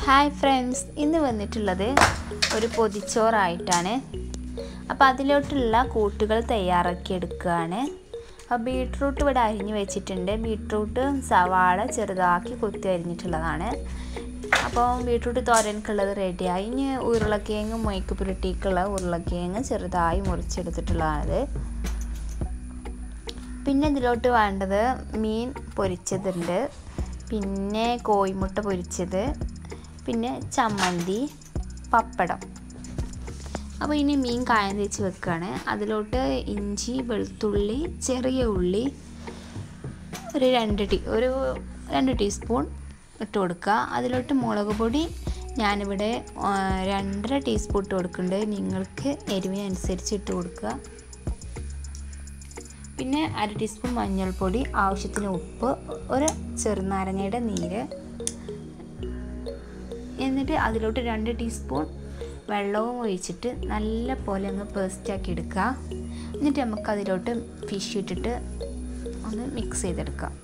hi friends ഇന്ന് വന്നിട്ടുള്ളത് ഒരു പൊതിച്ചോറായിട്ടാണ് അപ്പോൾ അതിലോട്ടുള്ള കൂട്ടുകൾ തയ്യാറാക്കി എടുക്കുകയാണ് അപ്പോൾ ബീട്രൂട്ട് ഇവിടെ അരിഞ്ഞ് വെച്ചിട്ടുണ്ട് ബീട്രൂട്ട് സവാള ചെറുതാക്കി കൊത്തി അരിഞ്ഞിട്ടുള്ളതാണ് അപ്പോൾ ബീട്രൂട്ട് തോരനക്കുള്ളത് റെഡിയായി ഇനി ഉരുളക്കിഴങ്ങ് മൊയ്ക്ക് പുരട്ടിക്കുള്ള ഉരുളക്കിഴങ്ങ് ചെറുതായി മുറിച്ചെടുത്തിട്ടുള്ളതാണിത് പിന്നെ ഇതിലോട്ട് വേണ്ടത് മീൻ പൊരിച്ചതുണ്ട് പിന്നെ കോഴിമുട്ട പൊരിച്ചത് പിന്നെ ചമ്മന്തി പപ്പടം അപ്പോൾ ഇനി മീൻ കായം തേച്ച് വെക്കുകയാണ് അതിലോട്ട് ഇഞ്ചി വെളുത്തുള്ളി ചെറിയ ഉള്ളി ഒരു രണ്ട് ടീ ഒരു രണ്ട് ടീസ്പൂൺ ഇട്ട് കൊടുക്കുക അതിലോട്ട് മുളക് പൊടി ഞാനിവിടെ രണ്ടര ടീസ്പൂൺ ഇട്ട് കൊടുക്കുന്നുണ്ട് നിങ്ങൾക്ക് എരിവിനനുസരിച്ച് ഇട്ട് കൊടുക്കുക പിന്നെ അര ടീസ്പൂൺ മഞ്ഞൾപ്പൊടി ആവശ്യത്തിന് ഉപ്പ് ഒരു ചെറുനാരങ്ങയുടെ നീര് എന്നിട്ട് അതിലോട്ട് രണ്ട് ടീസ്പൂൺ വെള്ളവും ഒഴിച്ചിട്ട് നല്ല പോലെ അങ്ങ് പേസ്റ്റാക്കി എടുക്കുക എന്നിട്ട് നമുക്ക് അതിലോട്ട് ഫിഷ് ഇട്ടിട്ട് ഒന്ന് മിക്സ് ചെയ്തെടുക്കാം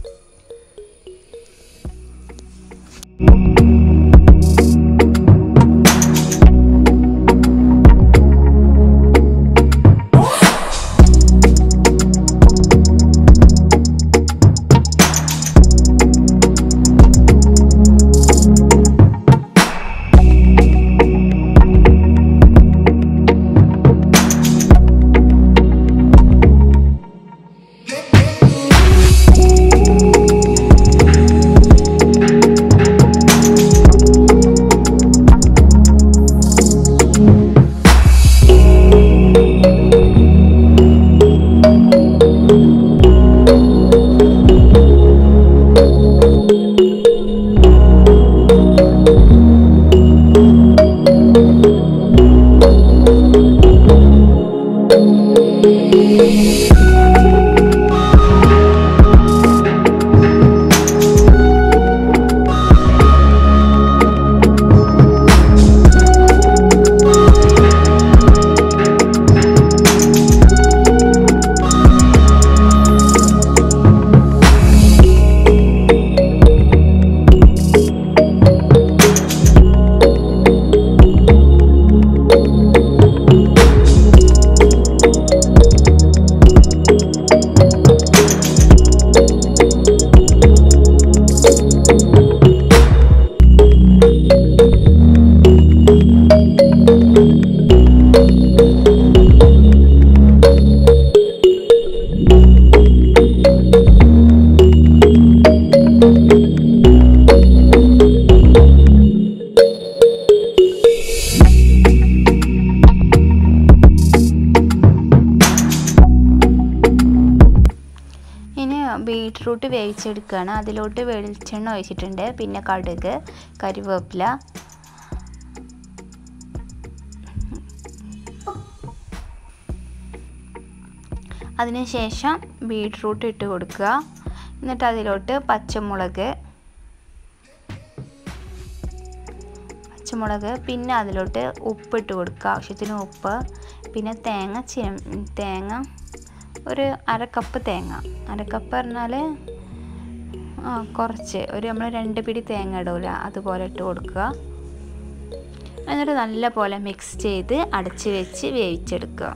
ഇനി ബീട്രൂട്ട് വേവിച്ചെടുക്കുകയാണ് അതിലോട്ട് വെളിച്ചെണ്ണ ഒഴിച്ചിട്ടുണ്ട് പിന്നെ കടുക് കരിവേപ്പില അതിനുശേഷം ബീട്രൂട്ട് ഇട്ട് കൊടുക്കുക എന്നിട്ട് അതിലോട്ട് പച്ചമുളക് പച്ചമുളക് പിന്നെ അതിലോട്ട് ഉപ്പിട്ട് കൊടുക്കുക ആവശ്യത്തിന് ഉപ്പ് പിന്നെ തേങ്ങ ചി തേങ്ങ ഒരു അര കപ്പ് തേങ്ങ അര കപ്പ് പറഞ്ഞാൽ ആ കുറച്ച് ഒരു നമ്മൾ രണ്ട് പിടി തേങ്ങ ഇടൂല അതുപോലെ ഇട്ട് കൊടുക്കുക എന്നിട്ട് നല്ല പോലെ മിക്സ് ചെയ്ത് അടച്ച് വെച്ച് വേവിച്ചെടുക്കുക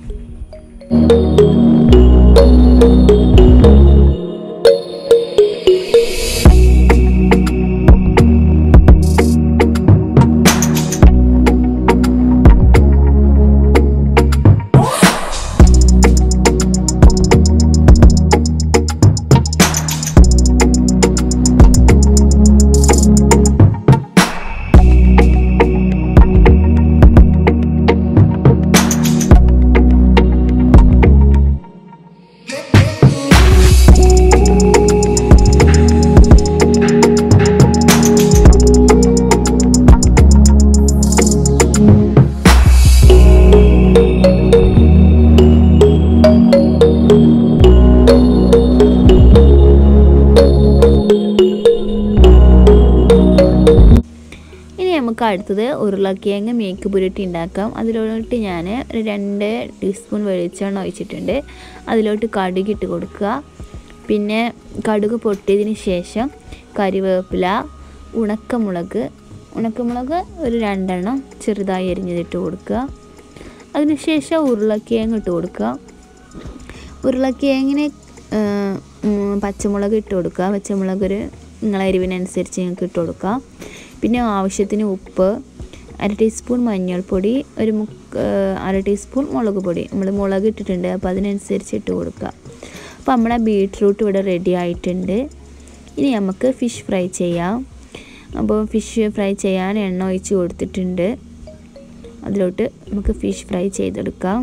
ഇനി നമുക്ക് അടുത്തത് ഉരുളക്കിഴങ്ങ് മേക്ക് പുരട്ടി ഉണ്ടാക്കാം അതിലോട്ട് ഞാൻ ഒരു രണ്ട് ടീസ്പൂൺ വെളിച്ചെണ്ണ ഒഴിച്ചിട്ടുണ്ട് അതിലോട്ട് കടുക് ഇട്ട് കൊടുക്കുക പിന്നെ കടുക് പൊട്ടിയതിന് ശേഷം കറിവേപ്പില ഉണക്കമുളക് ഉണക്കമുളക് ഒരു രണ്ടെണ്ണം ചെറുതായി അരിഞ്ഞതിട്ട് കൊടുക്കുക അതിനുശേഷം ഉരുളക്കിഴങ്ങ് ഇട്ട് കൊടുക്കുക ഉരുളക്കിഴങ്ങിന് പച്ചമുളക് ഇട്ട് കൊടുക്കുക പച്ചമുളക് ഒരു നിങ്ങളെ എരിവിനനുസരിച്ച് നിങ്ങൾക്ക് ഇട്ട് കൊടുക്കുക പിന്നെ ആവശ്യത്തിന് ഉപ്പ് അര ടീസ്പൂൺ മഞ്ഞൾപ്പൊടി ഒരു മുക്ക അര ടീസ്പൂൺ മുളക് പൊടി നമ്മൾ മുളക് ഇട്ടിട്ടുണ്ട് അപ്പോൾ അതിനനുസരിച്ച് ഇട്ട് കൊടുക്കുക അപ്പോൾ നമ്മളെ ബീട്രൂട്ട് ഇവിടെ റെഡി ആയിട്ടുണ്ട് ഇനി നമുക്ക് ഫിഷ് ഫ്രൈ ചെയ്യാം അപ്പോൾ ഫിഷ് ഫ്രൈ ചെയ്യാൻ എണ്ണ ഒഴിച്ച് കൊടുത്തിട്ടുണ്ട് അതിലോട്ട് നമുക്ക് ഫിഷ് ഫ്രൈ ചെയ്തെടുക്കാം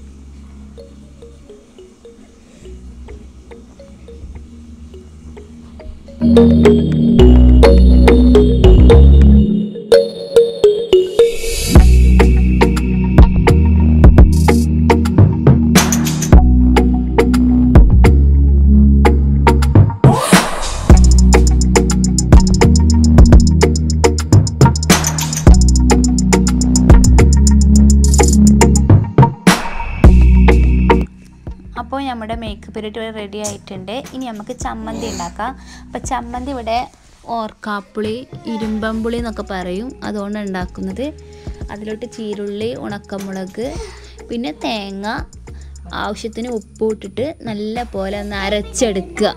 അപ്പോൾ നമ്മുടെ മേക്കപ്പ് പീരീഡ് ഇവിടെ റെഡി ആയിട്ടുണ്ട് ഇനി നമുക്ക് ചമ്മന്തി ഉണ്ടാക്കാം അപ്പോൾ ചമ്മന്തി ഇവിടെ ഓർക്കാപ്പുളി ഇരുമ്പമ്പുളി എന്നൊക്കെ പറയും അതുകൊണ്ട് ഉണ്ടാക്കുന്നത് അതിലോട്ട് ചീരുള്ളി ഉണക്കമുളക് പിന്നെ തേങ്ങ ആവശ്യത്തിന് ഉപ്പ് ഇട്ടിട്ട് നല്ല പോലെ ഒന്ന് അരച്ചെടുക്കുക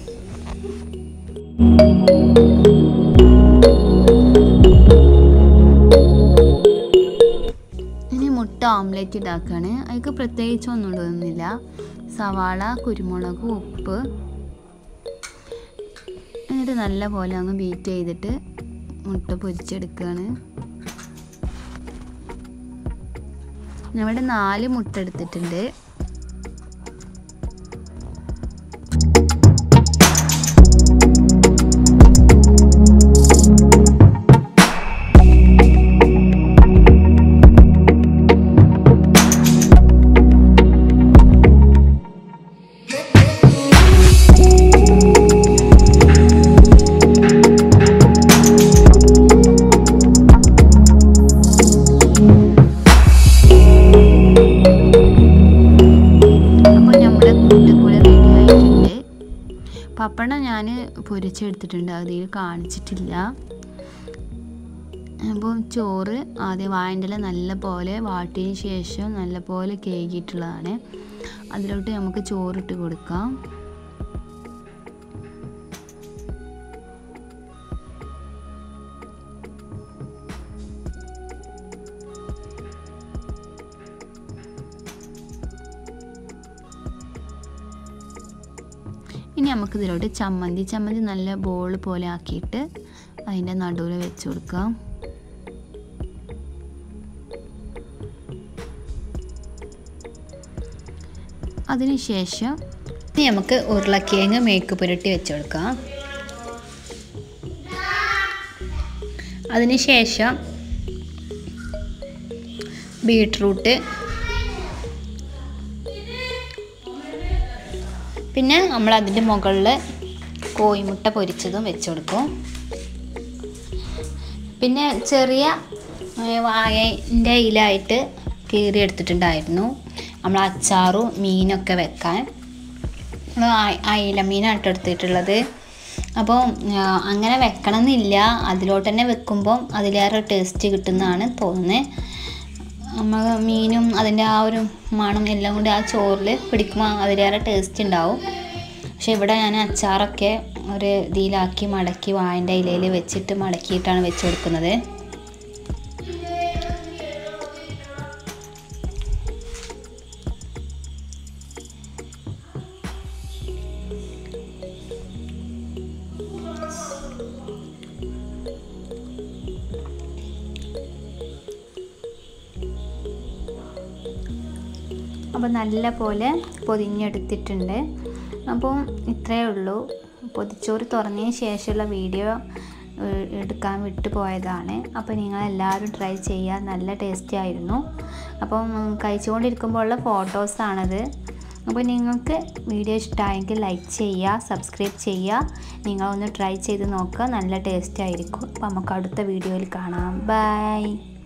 ഇനി മുട്ട ഓംലെറ്റ് ഉണ്ടാക്കുകയാണ് അതിക്ക് പ്രത്യേകിച്ചൊന്നും ഇടുന്നില്ല സവാള കുരുമുളക് ഉപ്പ് എന്നിട്ട് നല്ല പോലെ അങ്ങ് ബീറ്റ് ചെയ്തിട്ട് മുട്ട പൊരിച്ചെടുക്കുകയാണ് ഞങ്ങളുടെ നാല് മുട്ട എടുത്തിട്ടുണ്ട് അപ്പോൾ നമ്മുടെ കൂട്ടുകൂടെ റെഡി ആയിട്ടുണ്ട് പപ്പടം ഞാൻ പൊരിച്ചെടുത്തിട്ടുണ്ട് അതിൽ കാണിച്ചിട്ടില്ല അപ്പോൾ ചോറ് ആദ്യം വായൻ്റെ നല്ല പോലെ വാട്ടിയതിന് ശേഷം നല്ല പോലെ കേകിയിട്ടുള്ളതാണ് അതിലോട്ട് നമുക്ക് ചോറിട്ട് കൊടുക്കാം ഇനി നമുക്ക് ഇതിലോട്ട് ചമ്മന്തി ചമ്മന്തി നല്ല ബോൾ പോലെ ആക്കിയിട്ട് അതിൻ്റെ നടുവിൽ വെച്ച് കൊടുക്കാം അതിനുശേഷം ഇനി നമുക്ക് ഉരുളക്കിഴങ്ങ് മേക്ക് പുരട്ടി വെച്ച് കൊടുക്കാം അതിനുശേഷം ബീട്രൂട്ട് പിന്നെ നമ്മൾ അതിൻ്റെ മുകളിൽ കോഴിമുട്ട പൊരിച്ചതും വെച്ച് കൊടുക്കും പിന്നെ ചെറിയ വായൻ്റെ ഇലായിട്ട് കീറി എടുത്തിട്ടുണ്ടായിരുന്നു നമ്മൾ അച്ചാറും മീനൊക്കെ വെക്കാൻ നമ്മൾ അയില മീനായിട്ട് എടുത്തിട്ടുള്ളത് അപ്പോൾ അങ്ങനെ വെക്കണം എന്നില്ല അതിലോട്ട് തന്നെ വെക്കുമ്പം അതിലേറെ ടേസ്റ്റ് കിട്ടുന്നതാണ് തോന്നുന്നത് നമ്മൾ മീനും അതിൻ്റെ ആ ഒരു മണം എല്ലാം കൂടി ആ ചോറിൽ പിടിക്കുമ്പോൾ അതിലേറെ ടേസ്റ്റ് ഉണ്ടാവും പക്ഷെ ഇവിടെ ഞാൻ അച്ചാറൊക്കെ ഒരു ഇതിലാക്കി മടക്കി വായൻ്റെ ഇലയിൽ വെച്ചിട്ട് മടക്കിയിട്ടാണ് വെച്ച് കൊടുക്കുന്നത് അപ്പോൾ നല്ല പോലെ പൊതിഞ്ഞെടുത്തിട്ടുണ്ട് അപ്പോൾ ഇത്രയേ ഉള്ളൂ പൊതിച്ചോറ് തുറന്നതിന് ശേഷമുള്ള വീഡിയോ ഏഹ്, എടുക്കാൻ വിട്ടു പോയതാണ് അപ്പോൾ നിങ്ങളെല്ലാവരും ട്രൈ ചെയ്യുക നല്ല ടേസ്റ്റി ആയിരുന്നു അപ്പം ഉം, കഴിച്ചുകൊണ്ടിരിക്കുമ്പോൾ ഉള്ള ഫോട്ടോസാണത് അപ്പോൾ നിങ്ങൾക്ക് വീഡിയോ ഇഷ്ടമായെങ്കിൽ ലൈക്ക് ചെയ്യുക സബ്സ്ക്രൈബ് ചെയ്യുക നിങ്ങളൊന്ന് ട്രൈ ചെയ്ത് നോക്കുക നല്ല ടേസ്റ്റ് ആയിരിക്കും അപ്പോൾ നമുക്ക് അടുത്ത വീഡിയോയിൽ കാണാം ബൈ